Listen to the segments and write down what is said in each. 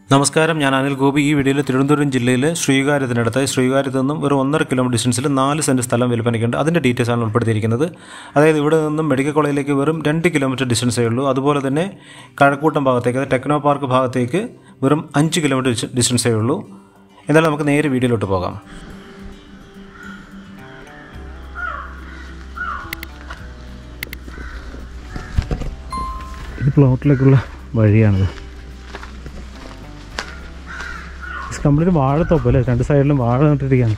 നമസ്കാരം ഞാൻ അനിൽ ഗോപി ഈ വീഡിയോയിൽ തിരുവനന്തപുരം ജില്ലയിലെ ശ്രീകാര്യത്തിനടുത്ത് ശ്രീകാര്യത്ത് നിന്നും ഒരു ഒന്നര കിലോമീറ്റർ ഡിസ്റ്റൻസിൽ നാല് സെൻറ്റ് സ്ഥലം വിൽപ്പനയ്ക്കുണ്ട് അതിൻ്റെ ഡീറ്റെയിൽസ് ആണ് ഉൾപ്പെടുത്തിയിരിക്കുന്നത് അതായത് ഇവിടെ നിന്നും മെഡിക്കൽ കോളേജിലേക്ക് വെറും രണ്ട് കിലോമീറ്റർ ഡിസ്റ്റൻസേ ഉള്ളൂ അതുപോലെ തന്നെ കഴക്കൂട്ടം ഭാഗത്തേക്ക് അതായത് ടെക്നോ പാർക്ക് ഭാഗത്തേക്ക് വെറും അഞ്ച് കിലോമീറ്റർ ഡിസ്റ്റ- ഡിസ്റ്റൻസേ ഉള്ളൂ എന്നാലും നമുക്ക് നേരെ വീഡിയോയിലോട്ട് പോകാം ഇത് പ്ലോട്ടിലേക്കുള്ള വഴിയാണിത് കംപ്ലീറ്റ് വാഴത്തോപ്പ് അല്ലേ രണ്ട് സൈഡിലും വാഴ നട്ടിരിക്കുകയാണ്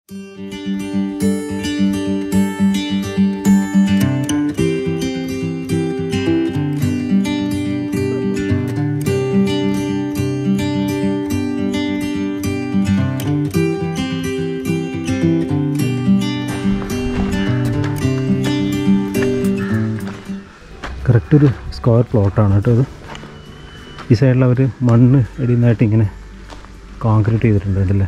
കറക്റ്റ് ഒരു സ്ക്വയർ പ്ലോട്ടാണ് കേട്ടോ ഇത് ഈ സൈഡിൽ അവർ മണ്ണ് ഇടിയുന്നതായിട്ട് ഇങ്ങനെ കോൺക്രീറ്റ് ചെയ്തിട്ടുണ്ട് ഇതിൽ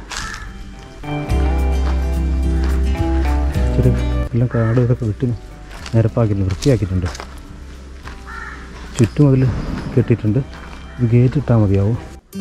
ഇച്ചിരി എല്ലാം കാട് ഇതൊക്കെ വെട്ടി നിരപ്പാക്കിയിട്ടുണ്ട് വൃത്തിയാക്കിയിട്ടുണ്ട് ചുറ്റും അതിൽ കെട്ടിയിട്ടുണ്ട് ഇത് ഗേറ്റ് ഇട്ടാൽ മതിയാവും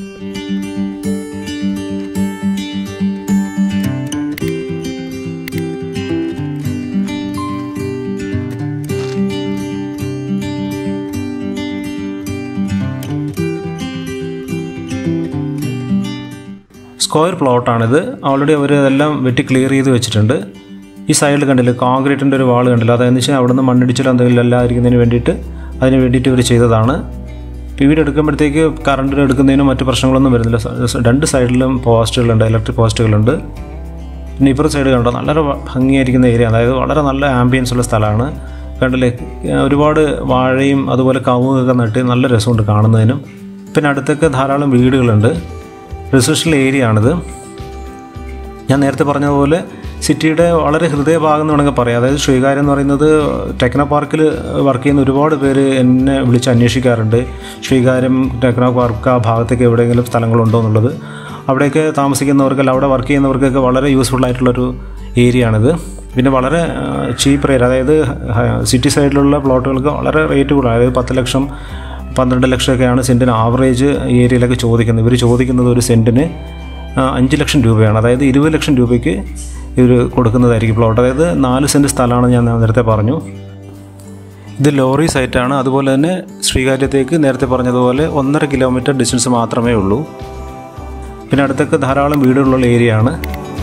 സ്ക്വയർ പ്ലോട്ടാണിത് ഓൾറെഡി അവർ ഇതെല്ലാം വെട്ടി ക്ലിയർ ചെയ്ത് വെച്ചിട്ടുണ്ട് ഈ സൈഡിൽ കണ്ടില്ല കോൺക്രീറ്റിൻ്റെ ഒരു വാൾ കണ്ടില്ല അതെന്ന് വെച്ചാൽ അവിടെ നിന്ന് മണ്ണിടിച്ചിലോ എന്തെങ്കിലും അല്ലാതിരിക്കുന്നതിന് വേണ്ടിയിട്ട് അതിന് വേണ്ടിയിട്ട് ഇവർ ചെയ്തതാണ് പി വീട് എടുക്കുമ്പോഴത്തേക്ക് കറണ്ട് എടുക്കുന്നതിനും മറ്റു പ്രശ്നങ്ങളൊന്നും വരുന്നില്ല സ- രണ്ട് സൈഡിലും പോസ്റ്റുകളുണ്ട് ഇലക്ട്രിക് പോസ്റ്റുകളുണ്ട് പിന്നെ ഇപ്പുറത്തെ സൈഡ് കണ്ടോ നല്ല വ- ഭംഗിയായിരിക്കുന്ന ഏരിയ അതായത് വളരെ നല്ല ആംബിയൻസ് ഉള്ള സ്ഥലമാണ് കണ്ടില്ലേ ഏഹ് ഒരുപാട് വാഴയും അതുപോലെ കവുങ്ങൊക്കെ നട്ട് നല്ല രസമുണ്ട് കാണുന്നതിനും പിന്നെ അടുത്തൊക്കെ ധാരാളം വീടുകളുണ്ട് റെസിഡൻഷ്യൽ ഏരിയ ആണിത് ഞാൻ നേരത്തെ പറഞ്ഞതുപോലെ സിറ്റിയുടെ വളരെ ഹൃദയഭാഗം എന്ന് വേണമെങ്കിൽ പറയാം അതായത് ശ്രീകാര്യം എന്ന് പറയുന്നത് ടെക്നോ പാർക്കിൽ വർക്ക് ചെയ്യുന്ന ഒരുപാട് പേര് എന്നെ വിളിച്ച് അന്വേഷിക്കാറുണ്ട് ശ്രീകാര്യം ടെക്നോ പാർക്ക് ആ ഭാഗത്തേക്ക് എവിടെയെങ്കിലും സ്ഥലങ്ങളുണ്ടോ എന്നുള്ളത് അവിടെയൊക്കെ താമസിക്കുന്നവർക്കല്ല അവിടെ വർക്ക് ചെയ്യുന്നവർക്കൊക്കെ വളരെ യൂസ്ഫുൾ ആയിട്ടുള്ളൊരു ഏരിയ ആണിത് പിന്നെ വളരെ ചീപ്പ് റേറ്റ് അതായത് സിറ്റി സൈഡിലുള്ള പ്ലോട്ടുകൾക്ക് വളരെ റേറ്റ് കൂടുതലാണ് അതായത് പത്ത് ലക്ഷം പന്ത്രണ്ട് ലക്ഷമൊക്കെയാണ് സെൻറ്റിന് ആവറേജ് ഏരിയയിലൊക്കെ ചോദിക്കുന്നത് ഇവർ ചോദിക്കുന്നത് ഒരു സെൻറ്റിന് ആ, അഞ്ച് ലക്ഷം രൂപയാണ് അതായത് ഇരുപത് ലക്ഷം രൂപയ്ക്ക് ഇവർ കൊടുക്കുന്നതായിരിക്കും പ്ലോട്ട് അതായത് നാല് സെൻറ്റ് സ്ഥലമാണ് ഞാൻ നേരത്തെ പറഞ്ഞു ഇത് ലോറി സൈറ്റാണ് അതുപോലെ തന്നെ ശ്രീകാര്യത്തേക്ക് നേരത്തെ പറഞ്ഞതുപോലെ ഒന്നര കിലോമീറ്റർ ഡിസ്റ്റൻസ് മാത്രമേ ഉള്ളൂ പിന്നെ അടുത്തൊക്കെ ധാരാളം വീടുകളുള്ള ഏരിയ ആണ്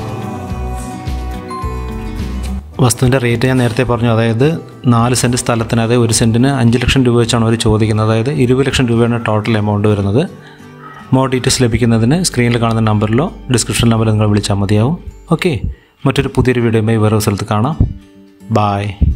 വസ്തുവിൻ്റെ റേറ്റ് ഞാൻ നേരത്തെ പറഞ്ഞു അതായത് നാല് സെൻറ്റ് സ്ഥലത്തിന് അതായത് ഒരു സെൻറ്റിന് അഞ്ച് ലക്ഷം രൂപ വെച്ചാണ് അവർ ചോദിക്കുന്നത് അതായത് ഇരുപത് ലക്ഷം രൂപയാണ് ടോട്ടൽ എമൗണ്ട് വരുന്നത് മോർ ഡീറ്റെയിൽസ് ലഭിക്കുന്നതിന് സ്ക്രീനിൽ കാണുന്ന നമ്പറിലോ ഡിസ്ക്രിപ്ഷൻ നമ്പറിൽ നിങ്ങൾ വിളിച്ചാൽ മതിയാവും ഓക്കെ മറ്റൊരു പുതിയൊരു വീഡിയോയുമായി വേറെ ഒരു സ്ഥലത്ത് കാണാം ബായ്